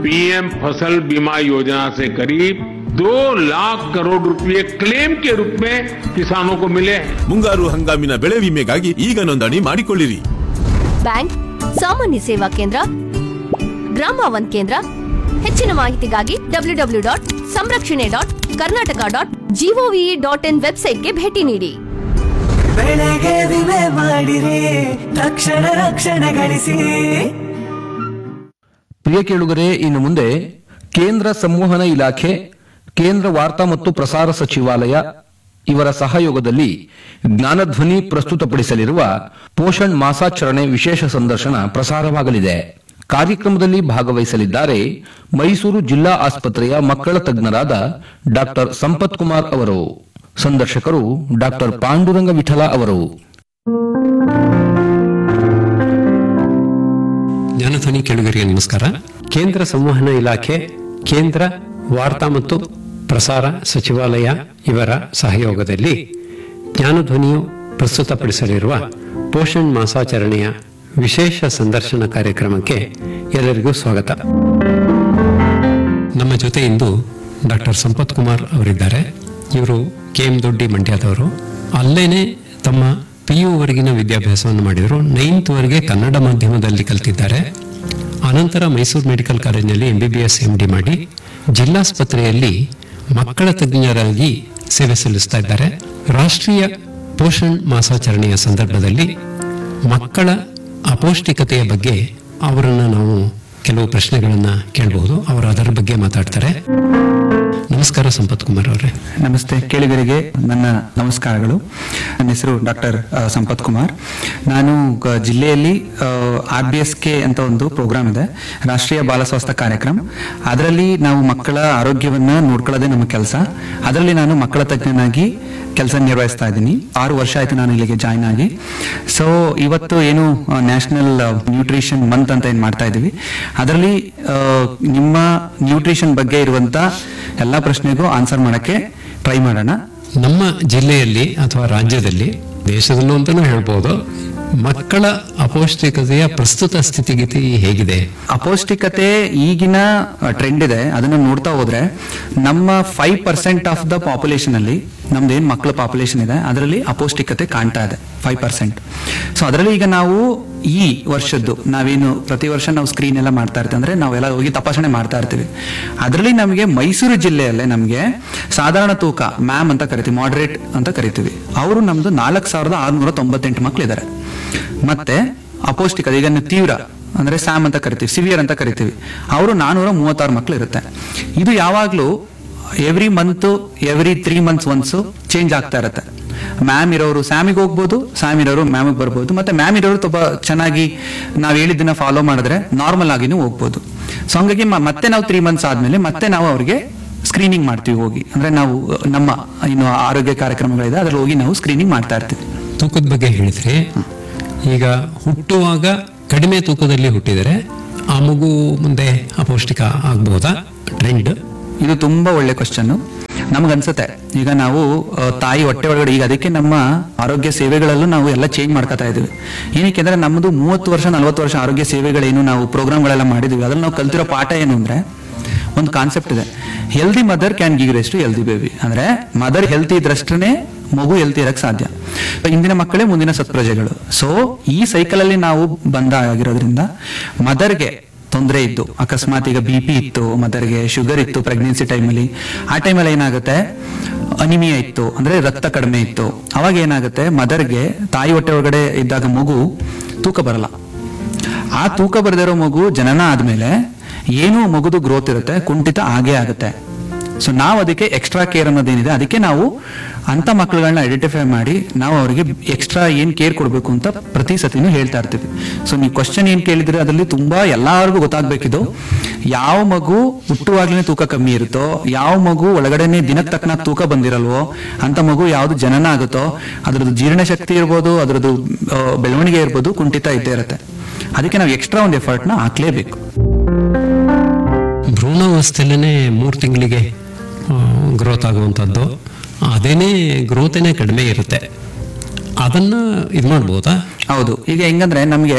PM फसल बीमा योजना से करीब दो लाख करोड़ रुपए क्लेम के रूप में किसानों को मिले हैं ಮುಂಗಾರು ಹಂಗಾಮಿನ ಬೆಳೆ ವಿಮೆಗಾಗಿ ಈಗ ನೋಂದಣಿ ಮಾಡಿಕೊಳ್ಳಿರಿ ಬ್ಯಾಂಕ್ ಸಾಮಾನ್ಯ ಸೇವಾ ಕೇಂದ್ರ ಗ್ರಾಮ ಒನ್ ಕೇಂದ್ರ ಹೆಚ್ಚಿನ ಮಾಹಿತಿಗಾಗಿ ಡಬ್ಲ್ಯೂ ಡಬ್ಲ್ಯೂ ಡಾಟ್ ಸಂರಕ್ಷಣೆ dot Karnataka dot GOV dot in ವೆಬ್ಸೈಟ್ಗೆ ಭೇಟಿ ನೀಡಿ ಬೆಳೆಗೆ ವಿಮೆ ಮಾಡಿರಿ ತಕ್ಷಣ ರಕ್ಷಣೆ ಗಳಿಸಿ ಪ್ರಿಯ ಕೇಳುಗರೆ ಇನ್ನು ಮುಂದೆ ಕೇಂದ್ರ ಸಂವಹನ ಇಲಾಖೆ ಕೇಂದ್ರ ವಾರ್ತಾ ಮತ್ತು ಪ್ರಸಾರ ಸಚಿವಾಲಯ ಇವರ ಸಹಯೋಗದಲ್ಲಿ ಜ್ಞಾನಧ್ವನಿ ಪ್ರಸ್ತುತಪಡಿಸಲಿರುವ ಪೋಷಣ್ ಮಾಸಾಚರಣೆ ವಿಶೇಷ ಸಂದರ್ಶನ ಪ್ರಸಾರವಾಗಲಿದೆ ಕಾರ್ಯಕ್ರಮದಲ್ಲಿ ಭಾಗವಹಿಸಲಿದ್ದಾರೆ ಮೈಸೂರು ಜಿಲ್ಲಾ ಆಸ್ಪತ್ರೆಯ ಮಕ್ಕಳ ತಜ್ಞರಾದ ಡಾಕ್ಟರ್ ಸಂಪತ್ ಕುಮಾರ್ ಅವರು ಸಂದರ್ಶಕರು ಡಾಕ್ಟರ್ ಪಾಂಡುರಂಗ ವಿಠಲ ಅವರು ಜ್ಞಾನಧ್ವನಿ ಕೇಳುಗರಿಗೆ ನಮಸ್ಕಾರ ಕೇಂದ್ರ ಸಂವಹನ ಇಲಾಖೆ ಕೇಂದ್ರ ವಾರ್ತಾ ಮತ್ತು ಪ್ರಸಾರ ಸಚಿವಾಲಯ ಇವರ ಸಹಯೋಗದಲ್ಲಿ ಜ್ಞಾನಧ್ವನಿಯು ಪ್ರಸ್ತುತಪಡಿಸಲಿರುವ ಪೋಷಣ್ ಮಾಸಾಚರಣೆಯ ವಿಶೇಷ ಸಂದರ್ಶನ ಕಾರ್ಯಕ್ರಮಕ್ಕೆ ಎಲ್ಲರಿಗೂ ಸ್ವಾಗತ ನಮ್ಮ ಜೊತೆ ಇಂದು ಡಾಕ್ಟರ್ ಸಂಪತ್ ಕುಮಾರ್ ಅವರಿದ್ದಾರೆ ಇವರು ಕೆ ಎಂ ದೊಡ್ಡಿ ಮಂಡ್ಯದವರು ಅಲ್ಲೇನೆ ತಮ್ಮ ಪಿ ಯು ವರೆಗಿನ ವಿದ್ಯಾಭ್ಯಾಸವನ್ನು ಮಾಡಿದರು ನೈನ್ತ್ ವರೆಗೆ ಕನ್ನಡ ಮಾಧ್ಯಮದಲ್ಲಿ ಕಲಿತಿದ್ದಾರೆ ಅನಂತರ ಮೈಸೂರು ಮೆಡಿಕಲ್ ಕಾಲೇಜಿನಲ್ಲಿ M B B S M D ಮಾಡಿ ಜಿಲ್ಲಾಸ್ಪತ್ರೆಯಲ್ಲಿ ಮಕ್ಕಳ ತಜ್ಞರಾಗಿ ಸೇವೆ ಸಲ್ಲಿಸ್ತಾ ಇದ್ದಾರೆ ರಾಷ್ಟ್ರೀಯ ಪೋಷಣ್ ಮಾಸಾಚರಣೆಯ ಸಂದರ್ಭದಲ್ಲಿ ಮಕ್ಕಳ ಅಪೌಷ್ಟಿಕತೆಯ ಬಗ್ಗೆ ಅವರನ್ನು ನಾವು ಕೆಲವು ಪ್ರಶ್ನೆಗಳನ್ನ ಕೇಳಬಹುದು ಅವರು ಅದರ ಬಗ್ಗೆ ಮಾತಾಡ್ತಾರೆ ನಮಸ್ಕಾರ ಸಂಪತ್ ಕುಮಾರ್ ಅವರೇ ನಮಸ್ತೆ ಕೇಳಿಗರಿಗೆ ನನ್ನ ನಮಸ್ಕಾರಗಳು ನನ್ನ ಹೆಸರು ಡಾಕ್ಟರ್ ಸಂಪತ್ ಕುಮಾರ್ ನಾನು ಗ- ಜಿಲ್ಲೆಯಲ್ಲಿ ಆರ್ ಬಿ ಎಸ್ ಕೆ ಅಂತ ಒಂದು ಪ್ರೋಗ್ರಾಮ್ ಇದೆ ರಾಷ್ಟ್ರೀಯ ಬಾಲ ಸ್ವಾಸ್ಥ್ಯ ಕಾರ್ಯಕ್ರಮ ಅದರಲ್ಲಿ ನಾವು ಮಕ್ಕಳ ಆರೋಗ್ಯವನ್ನ ನೋಡ್ಕೊಳ್ಳೋದೇ ನಮ್ಮ ಕೆಲಸ ಅದರಲ್ಲಿ ನಾನು ಮಕ್ಕಳ ತಜ್ಞನಾಗಿ ಕೆಲಸ ನಿರ್ವಹಿಸ್ತಾ ಇದ್ದೀನಿ ಆರು ವರ್ಷ ಆಯ್ತು ನಾನು ಇಲ್ಲಿಗೆ ಜಾಯ್ನ್ ಆಗಿ ಸೊ ಇವತ್ತು ಏನು ನ್ಯಾಷನಲ್ ನ್ಯೂಟ್ರಿಷನ್ ಮಂತ್ ಅಂತ ಏನು ಮಾಡ್ತಾ ಇದ್ದೀವಿ ಅದರಲ್ಲಿ ಆ, ನಿಮ್ಮ ನ್ಯೂಟ್ರಿಷನ್ ಬಗ್ಗೆ ಇರುವಂತ ಎಲ್ಲಾ ಪ್ರಶ್ನೆಗೂ ಆನ್ಸರ್ ಮಾಡಕ್ಕೆ ಟ್ರೈ ಮಾಡೋಣ ನಮ್ಮ ಜಿಲ್ಲೆಯಲ್ಲಿ ಅಥವಾ ರಾಜ್ಯದಲ್ಲಿ ದೇಶದಲ್ಲೂ ಅಂತಾನೂ ಹೇಳ್ಬೋದು ಮಕ್ಕಳ ಅಪೌಷ್ಟಿಕತೆಯ ಪ್ರಸ್ತುತ ಸ್ಥಿತಿಗತಿ ಹೇಗಿದೆ ಅಪೌಷ್ಟಿಕತೆ ಈಗಿನ ಟ್ರೆಂಡ್ ಇದೆ ಅದನ್ನ ನೋಡ್ತಾ ಹೋದ್ರೆ ನಮ್ಮ five percent of the population ಅಲ್ಲಿ ನಮ್ದು ಏನ್ ಮಕ್ಕಳ ಪಾಪ್ಯುಲೇಷನ್ ಇದೆ ಅದರಲ್ಲಿ ಅಪೌಷ್ಟಿಕತೆ ಕಾಣ್ತಾ ಇದೆ ಫೈವ್ ಪರ್ಸೆಂಟ್ ಸೊ ಅದರಲ್ಲಿ ಈಗ ನಾವು ಈ ವರ್ಷದ್ದು ನಾವೇನು ಪ್ರತಿ ವರ್ಷ ನಾವು ಸ್ಕ್ರೀನ್ ಎಲ್ಲ ಮಾಡ್ತಾ ಇರ್ತೀವಿ ಅಂದ್ರೆ ನಾವೆಲ್ಲ ಹೋಗಿ ತಪಾಸಣೆ ಮಾಡ್ತಾ ಇರ್ತೀವಿ ಅದರಲ್ಲಿ ನಮಗೆ ಮೈಸೂರು ಜಿಲ್ಲೆಯಲ್ಲೇ ನಮಗೆ ಸಾಧಾರಣ ತೂಕ ಮ್ಯಾಮ್ ಅಂತ ಕರಿತೀವಿ ಮಾಡರೇಟ್ ಅಂತ ಕರಿತೀವಿ ಅವರು ನಮ್ದು ನಾಲ್ಕು ಸಾವಿರದ ಆರುನೂರ ತೊಂಬತ್ತೆಂಟು ಮಕ್ಕಳಿದ್ದಾರೆ ಮತ್ತೆ ಅಪೌಷ್ಟಿಕತೆ ಈಗ ನೀವು ತೀವ್ರ ಅಂದ್ರೆ ಸ್ಯಾಮ್ ಅಂತ ಕರಿತೀವಿ ಸಿವಿಯರ್ ಅಂತ ಕರಿತೀವಿ ಅವರು ನಾನೂರ ಮೂವತ್ತಾರು ಮಕ್ಕಳು ಇರುತ್ತೆ ಇದು ಯಾವಾಗ್ಲೂ every month every three months once change ಆಗ್ತಾ ಇರುತ್ತೆ ಮ್ಯಾಮ್ ಇರೋರು ಸ್ಯಾಮಿಗೆ ಹೋಗ್ಬೋದು ಸ್ಯಾಮ್ ಇರೋರು ಮ್ಯಾಮಿಗೆ ಬರ್ಬೋದು ಮತ್ತೆ ಮ್ಯಾಮ್ ಇರೋರು ತುಂಬಾ ಚೆನ್ನಾಗಿ ನಾವು ಹೇಳಿದ್ದನ್ನ ಫಾಲೋ ಮಾಡಿದ್ರೆ ನಾರ್ಮಲ್ ಆಗಿನೂ ಹೋಗ್ಬೋದು ಸೊ ಹಂಗಾಗಿ ಮ- ಮತ್ತೆ ನಾವು ತ್ರೀ ಮಂತ್ಸ್ ಆದ್ಮೇಲೆ ಮತ್ತೆ ನಾವು ಅವ್ರಿಗೆ ಸ್ಕ್ರೀನಿಂಗ್ ಮಾಡ್ತೀವಿ ಹೋಗಿ ಅಂದ್ರೆ ನಾವು ನಮ್ಮ ಇನ್ನು ಆರೋಗ್ಯ ಕಾರ್ಯಕ್ರಮಗಳಿದೆ ಅದ್ರಲ್ಲಿ ಹೋಗಿ ನಾವು ಸ್ಕ್ರೀನಿಂಗ್ ಮಾಡ್ತಾ ಇರ್ತೀವಿ ತೂಕದ ಬಗ್ಗೆ ಹೇಳಿದ್ರಿ ಈಗ ಹುಟ್ಟುವಾಗ ಕಡಿಮೆ ತೂಕದಲ್ಲಿ ಹುಟ್ಟಿದರೆ ಆ ಮಗು ಮುಂದೆ ಅಪೌಷ್ಟಿಕ ಆಗ್ಬಹುದಾ ಟ್ರೆಂಡ್ ಇದು ತುಂಬಾ ಒಳ್ಳೆ ಕ್ವಶನ್ ನಮ್ಗನ್ಸುತ್ತೆ ಈಗ ನಾವು ಆ, ತಾಯಿ ಹೊಟ್ಟೆ ಒಳಗಡೆ ಈಗ ಅದಕ್ಕೆ ನಮ್ಮ ಆರೋಗ್ಯ ಸೇವೆಗಳಲ್ಲೂ ನಾವು ಎಲ್ಲ ಚೇಂಜ್ ಮಾಡ್ಕೊತಾ ಇದೀವಿ ಏನಕ್ಕೆ ಅಂದ್ರೆ ನಮ್ಮದು ಮೂವತ್ತು ವರ್ಷ ನಲವತ್ತು ವರ್ಷ ಆರೋಗ್ಯ ಸೇವೆಗಳೇನು ನಾವು ಪ್ರೋಗ್ರಾಮ್ಗಳೆಲ್ಲ ಮಾಡಿದೀವಿ ಅದ್ರಲ್ಲಿ ನಾವು ಕಲ್ತಿರೋ ಪಾಠ ಏನು ಅಂದ್ರೆ ಒಂದು ಕಾನ್ಸೆಪ್ಟ್ ಇದೆ healthy mother can give rest healthy baby ಅಂದ್ರೆ ಮದರ್ ಹೆಲ್ತಿ ಇದ್ರಷ್ಟೇ ಮಗು ಹೆಲ್ತಿ ಇರಕ್ ಸಾಧ್ಯ ಇಂದಿನ ಮಕ್ಕಳೇ ಮುಂದಿನ ಸತ್ಪ್ರಜೆಗಳು ಸೊ ಈ ಸೈಕಲ್ ಅಲ್ಲಿ ನಾವು ಬಂದ ಆಗಿರೋದ್ರಿಂದ ಮದರ್ಗೆ ತೊಂದರೆ ಇತ್ತು ಅಕಸ್ಮಾತ್ ಈಗ ಬಿ ಪಿ ಇತ್ತು ಮದರ್ಗೆ ಶುಗರ್ ಇತ್ತು ಪ್ರೆಗ್ನೆನ್ಸಿ ಟೈಮಲ್ಲಿ ಆ ಟೈಮಲ್ಲಿ ಏನಾಗುತ್ತೆ ಅನಿಮಿಯಾ ಇತ್ತು ಅಂದ್ರೆ ರಕ್ತ ಕಡಿಮೆ ಇತ್ತು ಅವಾಗ ಏನಾಗುತ್ತೆ ಮದರ್ಗೆ ತಾಯಿ ಹೊಟ್ಟೆ ಒಳಗಡೆ ಇದ್ದಾಗ ಮಗು ತೂಕ ಬರಲ್ಲ ಆ ತೂಕ ಬರದಿರೋ ಮಗು ಜನನ ಆದ್ಮೇಲೆ ಏನು ಮಗುದು ಗ್ರೋತ್ ಇರುತ್ತೆ ಕುಂಠಿತ ಆಗೇ ಆಗುತ್ತೆ ಸೊ ನಾವು ಅದಕ್ಕೆ ಎಕ್ಸ್ಟ್ರಾ ಕೇರ್ ಅನ್ನೋದೇನಿದೆ ಅದಕ್ಕೆ ನಾವು ಅಂತ ಮಕ್ಕಳುಗಳನ್ನ ಐಡೆಂಟಿಫೈ ಮಾಡಿ ನಾವು ಅವರಿಗೆ ಎಕ್ಸ್ಟ್ರಾ ಏನ್ ಕೇರ್ ಕೊಡಬೇಕು ಅಂತ ಪ್ರತಿ ಸತಿನೂ ಹೇಳ್ತಾ ಇರ್ತೀವಿ ಸೊ ನೀವು ಕ್ವಶನ್ ಏನ್ ಕೇಳಿದ್ರೆ ಅದರಲ್ಲಿ ತುಂಬಾ ಎಲ್ಲರಿಗೂ ಗೊತ್ತಾಗ್ಬೇಕಿದು ಯಾವ ಮಗು ಹುಟ್ಟುವಾಗ್ಲೇ ತೂಕ ಕಮ್ಮಿ ಇರುತ್ತೋ ಯಾವ ಮಗು ಒಳಗಡೆನೆ ದಿನಕ್ಕೆ ತಕ್ಕನಾಗಿ ತೂಕ ಬಂದಿರಲ್ವೋ ಅಂತ ಮಗು ಯಾವ್ದು ಜನನ ಆಗುತ್ತೋ ಅದ್ರದ್ದು ಜೀರ್ಣಶಕ್ತಿ ಇರ್ಬೋದು ಅದ್ರದ್ದು ಆ, ಬೆಳವಣಿಗೆ ಇರ್ಬೋದು ಕುಂಠಿತ ಇದ್ದೇ ಇರುತ್ತೆ ಅದಕ್ಕೆ ನಾವು ಎಕ್ಸ್ಟ್ರಾ ಒಂದು ಎಫರ್ಟ್ನ ಹಾಕ್ಲೇಬೇಕು ಭ್ರೂಣಾವಸ್ಥೆಯಲ್ಲೇ ಮೂರು ತಿಂಗಳಿಗೆ ಗ್ರೋತ್ ಆಗುವಂಥದ್ದು ಅದೇನೇ ಗ್ರೋತೇನೆ ಕಡಿಮೆ ಇರುತ್ತೆ ಅದನ್ನ ಇದು ಮಾಡ್ಬೋದಾ ಹೌದು ಈಗ ಹೆಂಗಂದ್ರೆ ನಮಗೆ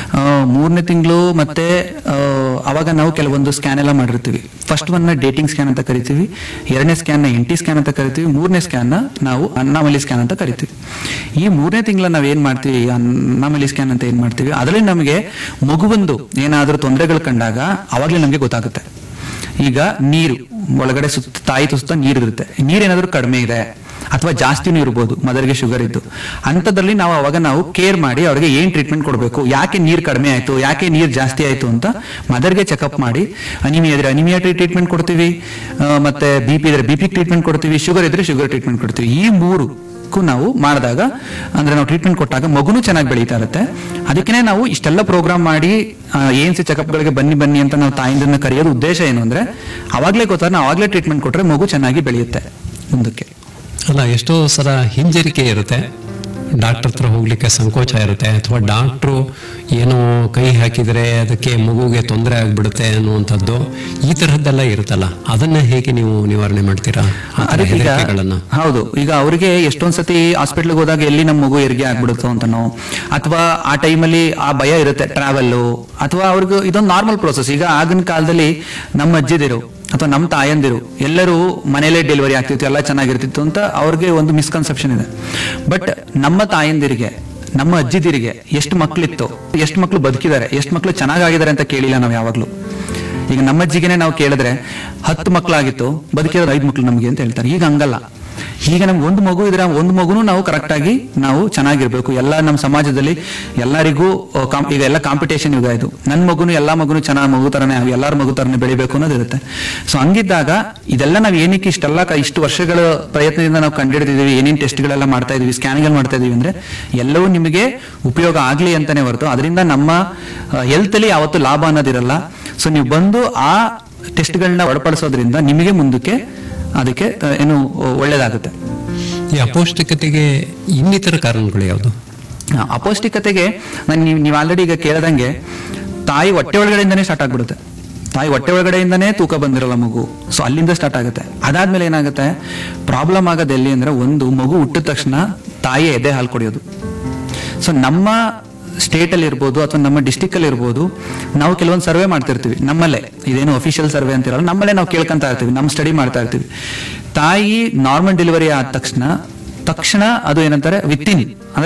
ಮೂರನೇ ತಿಂಗಳು ಮತ್ತೆ ಆ, ಅವಾಗ ನಾವು ಕೆಲವೊಂದು ಸ್ಕ್ಯಾನ್ ಎಲ್ಲ ಮಾಡಿರ್ತೀವಿ ಫಸ್ಟ್ ಒನ್ ಡೇಟಿಂಗ್ ಸ್ಕ್ಯಾನ್ ಅಂತ ಕರಿತೀವಿ ಎರಡನೇ ಸ್ಕ್ಯಾನ್ ಎನ್ ಟಿ ಸ್ಕ್ಯಾನ್ ಅಂತ ಕರಿತೀವಿ ಮೂರನೇ ಸ್ಕ್ಯಾನ್ ನಾವು ಅನ್ನಾಮಲಿ ಸ್ಕ್ಯಾನ್ ಅಂತ ಕರಿತೀವಿ ಈ ಮೂರನೇ ತಿಂಗಳ ನಾವು ಏನ್ ಮಾಡ್ತೀವಿ ಅನ್ನಾಮಲಿ ಸ್ಕ್ಯಾನ್ ಅಂತ ಏನ್ ಮಾಡ್ತೀವಿ ಅದರಲ್ಲಿ ನಮಗೆ ಮಗುವೊಂದು ಏನಾದ್ರೂ ತೊಂದರೆಗಳು ಕಂಡಾಗ ಅವಾಗಲೇ ನಮಗೆ ಗೊತ್ತಾಗುತ್ತೆ ಈಗ ನೀರು ಒಳಗಡೆ ಸುತ್ತ ತಾಯಿ ಸುತ್ತ ನೀರು ಇರುತ್ತೆ ನೀರೇನಾದ್ರೂ ಕಡಿಮೆ ಇದೆ ಅಥವಾ ಜಾಸ್ತಿನೂ ಇರ್ಬೋದು ಮದರ್ಗೆ ಶುಗರ್ ಇದ್ದು ಅಂಥದ್ರಲ್ಲಿ ನಾವು ಅವಾಗ ನಾವು ಕೇರ್ ಮಾಡಿ ಅವ್ರಿಗೆ ಏನ್ ಟ್ರೀಟ್ಮೆಂಟ್ ಕೊಡಬೇಕು ಯಾಕೆ ನೀರು ಕಡಿಮೆ ಆಯ್ತು ಯಾಕೆ ನೀರು ಜಾಸ್ತಿ ಆಯ್ತು ಅಂತ ಮದರ್ಗೆ ಚೆಕಪ್ ಮಾಡಿ ಅನಿಮಿಯಾ ಇದ್ರೆ ಅನಿಮಿಯಾ ಟ್ರೀಟ್ಮೆಂಟ್ ಕೊಡ್ತೀವಿ ಆ, ಮತ್ತೆ ಬಿ ಪಿ ಇದ್ರೆ ಬಿ ಪಿ ಟ್ರೀಟ್ಮೆಂಟ್ ಕೊಡ್ತೀವಿ ಶುಗರ್ ಇದ್ರೆ ಶುಗರ್ ಟ್ರೀಟ್ಮೆಂಟ್ ಕೊಡ್ತೀವಿ ಈ ಮೂರು ನಾವು ಮಾಡಿದಾಗ ಅಂದ್ರೆ ನಾವು ಟ್ರೀಟ್ಮೆಂಟ್ ಕೊಟ್ಟಾಗ ಮಗುನು ಚೆನ್ನಾಗಿ ಬೆಳೀತಾ ಇರುತ್ತೆ ಅದಕ್ಕೆ ನಾವು ಇಷ್ಟೆಲ್ಲ ಪ್ರೋಗ್ರಾಮ್ ಮಾಡಿ ಏನ್ ಸಿ ಚೆಕಪ್ಗಳಿಗೆ ಬನ್ನಿ ಬನ್ನಿ ಅಂತ ನಾವು ತಾಯಿಂದನ್ನ ಕರೆಯೋದು ಉದ್ದೇಶ ಏನು ಅಂದ್ರೆ ಅವಾಗ್ಲೇ ಗೊತ್ತಾದ್ರೆ ನಾವು ಅವಾಗ್ಲೇ ಟ್ರೀಟ್ಮೆಂಟ್ ಕೊಟ್ರೆ ಮಗು ಚೆನ್ನಾಗಿ ಬೆಳೆಯುತ್ತೆ ಮುಂದಕ್ಕೆ ಅಲ್ಲ ಎಷ್ಟೋ ಸಲ ಹಿಂಜರಿಕೆ ಇರುತ್ತೆ ಡಾಕ್ಟರ್ ಹತ್ರ ಹೋಗ್ಲಿಕ್ಕೆ ಸಂಕೋಚ ಇರುತ್ತೆ ಅಥವಾ ಡಾಕ್ಟ್ರು ಏನೋ ಕೈ ಹಾಕಿದರೆ ಅದಕ್ಕೆ ಮಗುಗೆ ತೊಂದರೆ ಆಗ್ಬಿಡುತ್ತೆ ಅನ್ನುವಂಥದ್ದು ಈ ತರಹದ್ದೆಲ್ಲ ಇರುತ್ತಲ್ಲ ಅದನ್ನ ಹೇಗೆ ನೀವು ನಿವಾರಣೆ ಮಾಡ್ತೀರಾ ಆ ಥರ ಅದಕ್ಕೆ ಈಗ ಹೆದರಿಕೆಗಳನ್ನ ಹೌದು ಈಗ ಅವರಿಗೆ ಎಷ್ಟೊಂದ್ ಸತಿ ಹಾಸ್ಪಿಟ್ಲ್ಗೆ ಹೋದಾಗ ಎಲ್ಲಿ ನಮ್ಮ ಮಗು ಹೆರಿಗೆ ಆಗ್ಬಿಡುತ್ತೋ ಅಂತನೋ ಅಥವಾ ಆ ಟೈಮಲ್ಲಿ ಆ ಭಯ ಇರುತ್ತೆ ಟ್ರಾವೆಲ್ಲು ಅಥವಾ ಅವ್ರಿಗೆ ಇದೊಂದು ನಾರ್ಮಲ್ ಪ್ರೋಸೆಸ್ ಈಗ ಆಗಿನ ಕಾಲದಲ್ಲಿ ನಮ್ಮ ಅಜ್ಜಿದಿರು ಅಥವಾ ನಮ್ಮ ತಾಯಂದಿರು ಎಲ್ಲರೂ ಮನೇಲೇ ಡೆಲಿವರಿ ಆಗ್ತಿತ್ತು ಎಲ್ಲ ಚೆನ್ನಾಗಿರ್ತಿತ್ತು ಅಂತ ಅವ್ರಿಗೆ ಒಂದು ಮಿಸ್ಕನ್ಸೆಪ್ಷನ್ ಇದೆ ಬಟ್ ನಮ್ಮ ತಾಯಂದಿರಿಗೆ ನಮ್ಮ ಅಜ್ಜಿದಿರಿಗೆ ಎಷ್ಟು ಮಕ್ಳಿತ್ತು ಎಷ್ಟು ಮಕ್ಳು ಬದುಕಿದ್ದಾರೆ ಎಷ್ಟು ಮಕ್ಳು ಚೆನ್ನಾಗಿದ್ದಾರೆ ಅಂತ ಕೇಳಿಲ್ಲ ನಾವು ಯಾವಾಗ್ಲೂ ಈಗ ನಮ್ಮ ಅಜ್ಜಿಗೆನೆ ನಾವು ಕೇಳಿದ್ರೆ ಹತ್ತು ಮಕ್ಕಳಾಗಿತ್ತು ಬದುಕಿರೋದು ಐದು ಮಕ್ಳು ನಮಗೆ ಅಂತ ಹೇಳ್ತಾರೆ ಈಗ ಹಂಗಲ್ಲ ಈಗ ನಮ್ಗೆ ಒಂದು ಮಗು ಇದ್ರೆ ಆ ಒಂದು ಮಗುನು ನಾವು ಕರೆಕ್ಟ್ ಆಗಿ ನಾವು ಚೆನ್ನಾಗಿರ್ಬೇಕು ಎಲ್ಲ ನಮ್ಮ ಸಮಾಜದಲ್ಲಿ ಎಲ್ಲರಿಗೂ ಆ, ಕಾಂ- ಈಗ ಎಲ್ಲ ಕಾಂಪಿಟೇಷನ್ ಯುಗ ಇದು ನನ್ನ ಮಗುನು ಎಲ್ಲಾ ಮಗುನು ಚೆನ್ನಾಗಿ ಮಗು ತರನೇ ಎಲ್ಲಾರ ಮಗು ತರನೇ ಬೆಳಿಬೇಕು ಅನ್ನೋದು ಇರುತ್ತೆ ಸೊ ಹಂಗಿದ್ದಾಗ ಇದೆಲ್ಲ ನಾವು ಏನಕ್ಕೆ ಇಷ್ಟೆಲ್ಲ ಕ- ಇಷ್ಟು ವರ್ಷಗಳ ಪ್ರಯತ್ನದಿಂದ ನಾವು ಕಂಡುಹಿಡಿದಿದ್ದೀವಿ ಏನೇನು ಟೆಸ್ಟ್ಗಳೆಲ್ಲ ಮಾಡ್ತಾ ಇದೀವಿ ಸ್ಕ್ಯಾನ್ಗಳು ಮಾಡ್ತಾ ಇದೀವಿ ಅಂದ್ರೆ ಎಲ್ಲವೂ ನಿಮಗೆ ಉಪಯೋಗ ಆಗ್ಲಿ ಅಂತಾನೆ ಹೊರತು ಅದರಿಂದ ನಮ್ಮ ಹೆಲ್ತ್ ಅಲ್ಲಿ ಯಾವತ್ತು ಲಾಭ ಅನ್ನೋದಿರಲ್ಲ ಸೊ ನೀವು ಬಂದು ಆ ಟೆಸ್ಟ್ಗಳನ್ನ ಒಳಪಡಿಸೋದ್ರಿಂದ ನಿಮಗೆ ಮುಂದಕ್ಕೆ ಅದಕ್ಕೆ ಆ, ಏನು ಒಳ್ಳೇದಾಗುತ್ತೆ ಈ ಅಪೌಷ್ಟಿಕತೆಗೆ ಇನ್ನಿತರ ಕಾರಣಗಳು ಯಾವುದು ಆ, ಅಪೌಷ್ಟಿಕತೆಗೆ ನಾನು ನೀವು ನೀವು ಆಲ್ರೆಡಿ ಈಗ ಕೇಳ್ದಂಗೆ ತಾಯಿ ಹೊಟ್ಟೆ ಒಳಗಡೆಯಿಂದನೇ ಸ್ಟಾರ್ಟ್ ಆಗ್ಬಿಡುತ್ತೆ ತಾಯಿ ಹೊಟ್ಟೆ ಒಳಗಡೆಯಿಂದನೇ ತೂಕ ಬಂದಿರಲ್ಲ ಮಗು ಸೊ ಅಲ್ಲಿಂದ ಸ್ಟಾರ್ಟ್ ಆಗುತ್ತೆ ಅದಾದ್ಮೇಲೆ ಏನಾಗುತ್ತೆ ಪ್ರಾಬ್ಲಮ್ ಆಗೋದು ಎಲ್ಲಿ ಅಂದ್ರೆ ಒಂದು ಮಗು ಹುಟ್ಟಿದ ತಕ್ಷಣ ತಾಯಿ ಎದೆ ಹಾಲು ಕುಡಿಯೋದು ಸೊ ನಮ್ಮ ಸ್ಟೇಟ್ ಅಲ್ಲಿ ಇರ್ಬೋದು ಅಥವಾ ನಮ್ಮ ಡಿಸ್ಟಿಕ್ ಅಲ್ಲಿ ಇರ್ಬೋದು ನಾವು ಕೆಲವೊಂದು ಸರ್ವೆ ಮಾಡ್ತಿರ್ತೀವಿ ನಮ್ಮಲ್ಲೇ ಇದೇನು ಅಫಿಷಿಯಲ್ ಸರ್ವೆ ಅಂತಿರಲ್ಲ ನಮ್ಮಲ್ಲೇ ನಾವು ಕೇಳ್ಕೊಂತ ಇರ್ತೀವಿ ನಮ್ಮ ಸ್ಟಡಿ ಮಾಡ್ತಾ ಇರ್ತೀವಿ ತಾಯಿ ನಾರ್ಮಲ್ ಡೆಲಿವರಿ ಆದ ತಕ್ಷಣ ತಕ್ಷಣ ಅದು ಏನಂತಾರೆ ವಿತಿನ್ ಅಂದ್ರೆ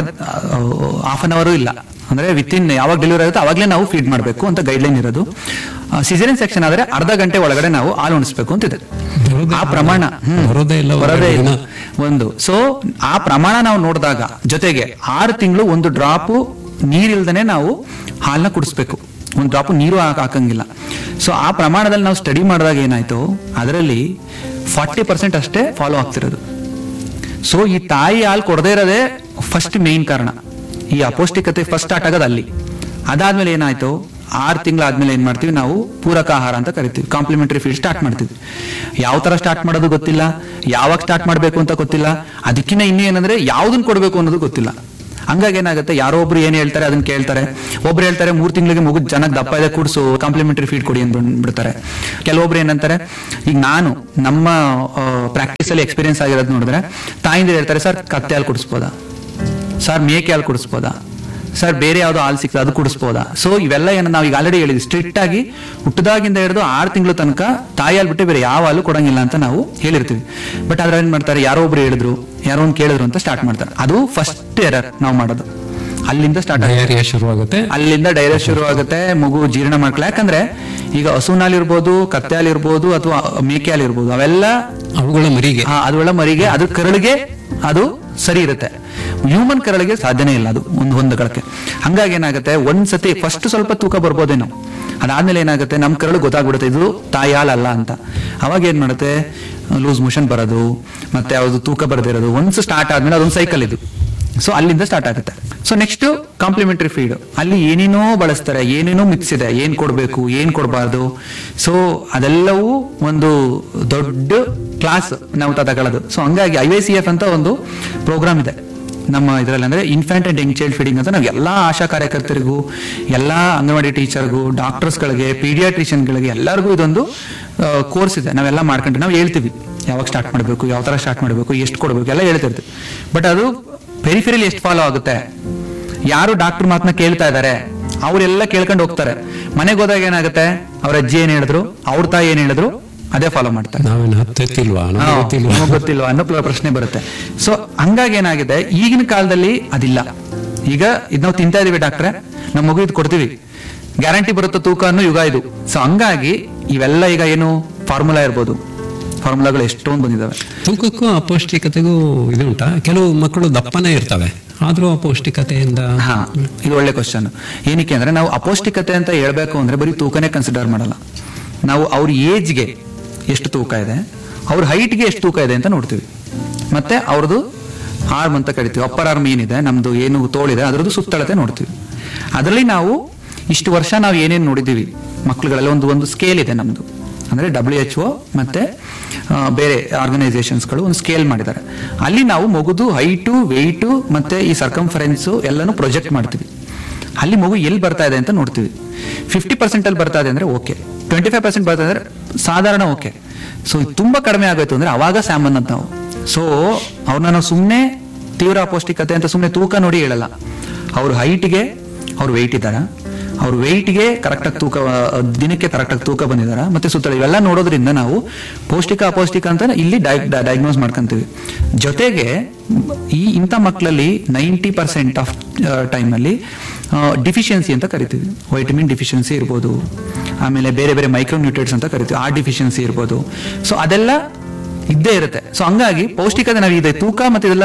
ಹಾಫ್ ಅನ್ ಅವರು ಇಲ್ಲ ಅಂದ್ರೆ ವಿತಿನ್ ಯಾವಾಗ ಡೆಲಿವರಿ ಆಗುತ್ತೆ ಅವಾಗಲೇ ನಾವು ಫೀಡ್ ಮಾಡಬೇಕು ಅಂತ ಗೈಡ್ಲೈನ್ ಇರೋದು ಸಿಸೇರಿಯನ್ ಸೆಕ್ಷನ್ ಆದ್ರೆ ಅರ್ಧ ಗಂಟೆ ಒಳಗಡೆ ನಾವು ಹಾಲು ಉಣಿಸ್ಬೇಕು ಅಂತಿದೆ ಬರೋದೇ ಆ ಪ್ರಮಾಣ ಹ್ಮ್. ಬರೋದೇ ಇಲ್ಲ ಬರೋದೇ ಇಲ್ಲ ಹೊರಗಡೆ ಒಂದು ಸೊ ಆ ಪ್ರಮಾಣ ನಾವು ನೋಡಿದಾಗ ಜೊತೆಗೆ ಆರು ತಿಂಗಳು ಒಂದು ಡ್ರಾಪು ನೀರಿಲ್ದನೆ ನಾವು ಹಾಲನ್ನ ಕುಡಿಸ್ಬೇಕು ಒಂದು ಡ್ರಾಪು ನೀರು ಹಾಕ್- ಹಾಕಂಗಿಲ್ಲ ಸೊ ಆ ಪ್ರಮಾಣದಲ್ಲಿ ನಾವು ಸ್ಟಡಿ ಮಾಡಿದಾಗ ಏನಾಯ್ತು ಅದರಲ್ಲಿ ಫಾರ್ಟಿ ಪರ್ಸೆಂಟ್ ಅಷ್ಟೇ ಫಾಲೋ ಆಗ್ತಿರೋದು ಸೊ ಈ ತಾಯಿ ಹಾಲು ಕೊಡದೇ ಇರೋದೇ ಫಸ್ಟ್ ಮೇನ್ ಕಾರಣ ಈ ಅಪೌಷ್ಟಿಕತೆ ಫಸ್ಟ್ ಸ್ಟಾರ್ಟ್ ಆಗೋದು ಅಲ್ಲಿ ಅದಾದ್ಮೇಲೆ ಏನಾಯ್ತು ಆರು ತಿಂಗಳಾದ್ಮೇಲೆ ಏನ್ ಮಾಡ್ತೀವಿ ನಾವು ಪೂರಕ ಆಹಾರ ಅಂತ ಕರಿತೀವಿ ಕಾಂಪ್ಲಿಮೆಂಟರಿ ಫೀಡ್ ಸ್ಟಾರ್ಟ್ ಮಾಡ್ತೀವಿ ಯಾವ ತರ ಸ್ಟಾರ್ಟ್ ಮಾಡೋದು ಗೊತ್ತಿಲ್ಲ ಯಾವಾಗ ಸ್ಟಾರ್ಟ್ ಮಾಡಬೇಕು ಅಂತ ಗೊತ್ತಿಲ್ಲ ಅದಕ್ಕಿಂತ ಇನ್ನೂ ಏನಂದ್ರೆ ಯಾವ್ದನ್ನ ಕೊಡಬೇಕು ಅನ್ನೋದು ಗೊತ್ತಿಲ್ಲ ಹಂಗಾಗಿ ಏನಾಗುತ್ತೆ ಯಾರೋ ಒಬ್ರು ಏನ್ ಹೇಳ್ತಾರೆ ಅದನ್ನ ಕೇಳ್ತಾರೆ ಒಬ್ರು ಹೇಳ್ತಾರೆ ಮೂರ್ ತಿಂಗಳಿಗೆ ಮಗು ಚೆನ್ನಾಗಿ ದಪ್ಪ ಇದೆ ಕುಡ್ಸು ಕಾಂಪ್ಲಿಮೆಂಟರಿ ಫೀಡ್ ಕೊಡಿ ಅಂತ ಬಿಡ್ತಾರೆ ಕೆಲವೊಬ್ರು ಏನಂತಾರೆ ಈಗ ನಾನು ನಮ್ಮ ಪ್ರಾಕ್ಟೀಸ್ ಅಲ್ಲಿ ಎಕ್ಸ್ಪೀರಿಯನ್ಸ್ ಆಗಿರೋದು ನೋಡಿದ್ರೆ ತಾಯಿಂದ ಹೇಳ್ತಾರೆ ಸರ್ ಕತ್ತೆ ಹಾಲು ಕುಡಿಸ್ಬೋದಾ ಸರ್ ಮೇಕೆ ಹಾಲು ಕುಡಿಸ್ಬೋದಾ ಸರ್ ಬೇರೆ ಯಾವ್ದೋ ಹಾಲು ಸಿಗ್ತದೆ ಅದು ಕುಡಿಸ್ಬೋದಾ ಸೊ ಇವೆಲ್ಲ ಏನು ನಾವು ಈಗ ಆಲ್ರೆಡಿ ಹೇಳಿದ್ವಿ ಸ್ಟ್ರಿಕ್ಟ್ ಆಗಿ ಹುಟ್ಟದಾಗಿಂದ ಹಿಡಿದು ಆರು ತಿಂಗಳು ತನಕ ತಾಯಿ ಹಾಲು ಬಿಟ್ಟು ಬೇರೆ ಯಾವ ಹಾಲು ಕೊಡಂಗಿಲ್ಲ ಅಂತ ನಾವು ಹೇಳಿರ್ತೀವಿ ಬಟ್ ಅದ್ರ ಏನ್ ಮಾಡ್ತಾರೆ ಯಾರೋ ಒಬ್ರು ಹೇಳಿದ್ರು ಯಾರೋ ಒಂದು ಕೇಳಿದ್ರು ಅಂತ ಸ್ಟಾರ್ಟ್ ಮಾಡ್ತಾರೆ ಅದು ಫಸ್ಟ್ ಎರರ್ ನಾವು ಮಾಡೋದು ಅಲ್ಲಿಂದ ಸ್ಟಾರ್ಟ್ ಆಗುತ್ತೆ ಡಯರಿಯಾ ಶುರುವಾಗುತ್ತೆ ಅಲ್ಲಿಂದ ಡೈರೆಕ್ಟ್ ಶುರು ಆಗುತ್ತೆ ಮಗು ಜೀರ್ಣ ಮಾಡ್ಕೊಳ್ಳಿ ಯಾಕಂದ್ರೆ ಈಗ ಹಸುನಾಲ್ ಇರ್ಬೋದು ಕತ್ತೆ ಹಾಲ್ ಇರ್ಬೋದು ಅಥವಾ ಮೇಕೆ ಹಾಲ್ ಇರ್ಬೋದು ಅವೆಲ್ಲ ಅವುಗಳ ಮರಿಗೆ ಆ, ಅದ್ರೊಳ ಮರಿಗೆ ಅದ್ರ ಕರಳಿಗೆ ಅದು ಸರಿ ಇರುತ್ತೆ ಹ್ಯೂಮನ್ ಕರಳಿಗೆ ಸಾಧ್ಯನೇ ಇಲ್ಲ ಅದು ಒಂದು ಹೊಂದಗಳಕ್ಕೆ ಹಂಗಾಗಿ ಏನಾಗುತ್ತೆ ಒಂದ್ಸತಿ ಫಸ್ಟ್ ಸ್ವಲ್ಪ ತೂಕ ಬರ್ಬೋದೇನೋ ಅದಾದ್ಮೇಲೆ ಏನಾಗುತ್ತೆ ನಮ್ ಕರಳು ಗೊತ್ತಾಗ್ಬಿಡುತ್ತೆ ಇದು ತಾಯಿ ಹಾಲಲ್ಲ ಅಂತ ಅವಾಗ ಏನ್ ಮಾಡುತ್ತೆ ಲೂಸ್ ಮೋಷನ್ ಬರೋದು ಮತ್ತೆ ಯಾವುದು ತೂಕ ಬರದಿರೋದು ಒನ್ಸ್ ಸ್ಟಾರ್ಟ್ ಆದ್ಮೇಲೆ ಅದೊಂದು ಸೈಕಲ್ ಇದು ಸೊ ಅಲ್ಲಿಂದ ಸ್ಟಾರ್ಟ್ ಆಗುತ್ತೆ ಸೊ ನೆಕ್ಸ್ಟ್ ಕಾಂಪ್ಲಿಮೆಂಟರಿ ಫೀಡ್ ಅಲ್ಲಿ ಏನೇನೋ ಬಳಸ್ತಾರೆ ಏನೇನೋ ಮಿಕ್ಸ್ ಇದೆ ಏನ್ ಕೊಡ್ಬೇಕು ಏನ್ ಕೊಡಬಾರ್ದು ಸೊ ಅದೆಲ್ಲವೂ ಒಂದು ದೊಡ್ಡ ಕ್ಲಾಸ್ ನಾವು ತಗೊಳ್ಳೋದು ಸೊ ಹಂಗಾಗಿ ಐ ಸಿ ಎಫ್ ಅಂತ ಒಂದು ಪ್ರೋಗ್ರಾಮ್ ಇದೆ ನಮ್ಮ ಇದರಲ್ಲಿ ಅಂದ್ರೆ infant and young child feeding ಅಂತ ನಾವು ಎಲ್ಲಾ ಆಶಾ ಕಾರ್ಯಕರ್ತರಿಗೂ ಎಲ್ಲಾ ಅಂಗನವಾಡಿ ಟೀಚರ್ಗೂ ಡಾಕ್ಟರ್ಸ್ಗಳಿಗೆ ಪೀಡಿಯಾಟ್ರಿಷಿಯನ್ಗಳಿಗೆ ಎಲ್ಲರಿಗೂ ಇದೊಂದು ಕೋರ್ಸ್ ಇದೆ ನಾವೆಲ್ಲ ಮಾಡ್ಕೊಂಡ್ರೆ ನಾವು ಹೇಳ್ತೀವಿ ಯಾವಾಗ ಸ್ಟಾರ್ಟ್ ಮಾಡಬೇಕು ಯಾವ ತರ ಸ್ಟಾರ್ಟ್ ಮಾಡಬೇಕು ಎಷ್ಟು ಕೊಡಬೇಕು ಎಲ್ಲ ಹೇಳ್ತಿರ್ತೀವಿ ಬಟ್ ಅದು ಪೆರಿಫೆರಿಲಿ ಎಷ್ಟು ಫಾಲೋ ಆಗುತ್ತೆ ಯಾರು ಡಾಕ್ಟರ್ ಮಾತನ್ನ ಕೇಳ್ತಾ ಇದ್ದಾರೆ ಅವರೆಲ್ಲ ಕೇಳ್ಕೊಂಡು ಹೋಗ್ತಾರೆ ಮನೆಗೆ ಹೋದಾಗ ಏನಾಗುತ್ತೆ ಅವ್ರ ಅಜ್ಜಿ ಏನ್ ಹೇಳಿದ್ರು ಅವ್ರ ತಾಯಿ ಏನ್ ಹೇಳಿದ್ರು ಅದೇ ಫಾಲೋ ಮಾಡ್ತಾರೆ ನಾವೇನು ಹತ್ತಿಲ್ವಾ ನಮ್ಗೆ ಹಾ, ಗೊತ್ತಿಲ್ವಾ ನಮಗ್ ಗೊತ್ತಿಲ್ವಾ ಅನ್ನೋ ಪ್ರ- ಪ್ರಶ್ನೆ ಬರುತ್ತೆ ಸೊ ಹಂಗಾಗಿ ಏನಾಗಿದೆ ಈಗಿನ ಕಾಲದಲ್ಲಿ ಅದಿಲ್ಲ ಈಗ ಇದ್ ನಾವು ತಿಂತಾ ಇದೀವಿ ಡಾಕ್ಟ್ರೆ ನಮ್ಮ ಮಗು ಇದು ಕೊಡ್ತೀವಿ ಗ್ಯಾರಂಟಿ ಬರುತ್ತೆ ತೂಕ ಅನ್ನೋ ಯುಗ ಇದು ಸೊ ಹಂಗಾಗಿ ಇವೆಲ್ಲ ಈಗ ಏನು ಫಾರ್ಮುಲಾ ಇರ್ಬೋದು ಫಾರ್ಮುಲಾಗಳು ಎಷ್ಟೊಂದು ಬಂದಿದಾವೆ ತೂಕಕ್ಕೂ ಅಪೌಷ್ಟಿಕತೆಗೂ ಇದು ಉಂಟಾ ಕೆಲವು ಮಕ್ಕಳು ದಪ್ಪನೇ ಇರ್ತವೆ ಆದ್ರೂ ಅಪೌಷ್ಟಿಕತೆಯಿಂದ ಹಾ ಇದು ಒಳ್ಳೆ ಕ್ವಶನ್ ಏನಕ್ಕೆ ಅಂದ್ರೆ ನಾವು ಅಪೌಷ್ಟಿಕತೆ ಅಂತ ಹೇಳ್ಬೇಕು ಅಂದ್ರೆ ಬರೀ ತೂಕನೇ ಕನ್ಸಿಡರ್ ಮಾಡಲ್ಲ ನಾವು ಅವ್ರ ಏಜ್ಗೆ ಎಷ್ಟು ತೂಕ ಇದೆ ಅವ್ರ ಹೈಟ್ಗೆ ಎಷ್ಟು ತೂಕ ಇದೆ ಅಂತ ನೋಡ್ತೀವಿ ಮತ್ತೆ ಅವ್ರದ್ದು ಆರ್ಮ್ ಅಂತ ಕರಿತೀವಿ ಅಪ್ಪರ್ ಆರ್ಮ್ ಏನಿದೆ ನಮ್ದು ಏನು ತೋಳಿದೆ ಅದರದ್ದು ಸುತ್ತಳತೆ ನೋಡ್ತೀವಿ ಅದರಲ್ಲಿ ನಾವು ಇಷ್ಟು ವರ್ಷ ನಾವು ಏನೇನು ನೋಡಿದ್ದೀವಿ ಮಕ್ಳುಗಳೆಲ್ಲ ಒಂದು ಒಂದು ಸ್ಕೇಲ್ ಇದೆ ನಮ್ದು ಅಂದ್ರೆ ಡಬ್ಲ್ಯೂ ಎಚ್ ಒ ಮತ್ತೆ ಆ, ಬೇರೆ ಆರ್ಗನೈಸೇಷನ್ಸ್ಗಳು ಒಂದು ಸ್ಕೇಲ್ ಮಾಡಿದ್ದಾರೆ ಅಲ್ಲಿ ನಾವು ಮಗುದು ಹೈಟು ವೆಯ್ಟು ಮತ್ತೆ ಈ ಸರ್ಕಂಫರೆನ್ಸು ಎಲ್ಲಾನು ಪ್ರೊಜೆಕ್ಟ್ ಮಾಡ್ತೀವಿ ಅಲ್ಲಿ ಮಗು ಎಲ್ಲಿ ಬರ್ತಾ ಇದೆ ಅಂತ ನೋಡ್ತೀವಿ ಫಿಫ್ಟಿ ಪರ್ಸೆಂಟ್ ಅಲ್ಲಿ ಬರ್ತಾ ಇದೆ ಅಂದ್ರೆ ಓಕೆ ಟ್ವೆಂಟಿ ಫೈವ್ ಪರ್ಸೆಂಟ್ ಬರ್ತಾ ಇದ್ರೆ ಸಾಧಾರಣ ಓಕೆ ಸೊ ತುಂಬಾ ಕಡಿಮೆ ಆಗೋಯ್ತು ಅಂದ್ರೆ ಅವಾಗ ಸ್ಯಾಮನ್ ಅಂತ ನಾವು ಸೊ ಅವ್ರನ್ನ ನಾವು ಸುಮ್ಮನೆ ತೀವ್ರ ಅಪೌಷ್ಟಿಕತೆ ಅಂತ ಸುಮ್ಮನೆ ತೂಕ ನೋಡಿ ಹೇಳಲ್ಲ ಅವ್ರ ಹೈಟ್ಗೆ ಅವ್ರು ವೆಯ್ಟ್ ಇದ್ದಾರಾ ಅವ್ರ ವೆಯ್ಟ್ಗೆ ಕರೆಕ್ಟಾಗಿ ತೂಕ ಆ, ದಿನಕ್ಕೆ ಕರೆಕ್ಟಾಗಿ ತೂಕ ಬಂದಿದಾರ ಮತ್ತೆ ಸುತ್ತಲ ಇವೆಲ್ಲ ನೋಡೋದ್ರಿಂದ ನಾವು ಪೌಷ್ಟಿಕ ಅಪೌಷ್ಟಿಕ ಅಂತ ಇಲ್ಲಿ ಡಯಾಗ್ನೋಸ್ ಮಾಡ್ಕೊಂತೀವಿ ಜೊತೆಗೆ ಈ ಇಂಥ ಮಕ್ಕಳಲ್ಲಿ ನೈಂಟಿ ಪರ್ಸೆಂಟ್ ಆಫ್ ಟೈಮಲ್ಲಿ ಡಿಫಿಷಿಯನ್ಸಿ ಅಂತ ಕರಿತೀವಿ ವೈಟಮಿನ್ ಡಿಫಿಷಿಯನ್ಸಿ ಇರ್ಬೋದು ಆಮೇಲೆ ಬೇರೆ ಬೇರೆ ಮೈಕ್ರೋನ್ಯೂಟ್ರೇಟ್ಸ್ ಅಂತ ಕರಿತೀವಿ ಆ ಡಿಫಿಷಿಯನ್ಸಿ ಇರ್ಬೋದು ಸೊ ಅದೆಲ್ಲ ಇದ್ದೇ ಇರುತ್ತೆ ಸೊ ಹಂಗಾಗಿ ಪೌಷ್ಟಿಕತೆ ನಾವು ಇದೆ ತೂಕ ಮತ್ತೆ ಇದೆಲ್ಲ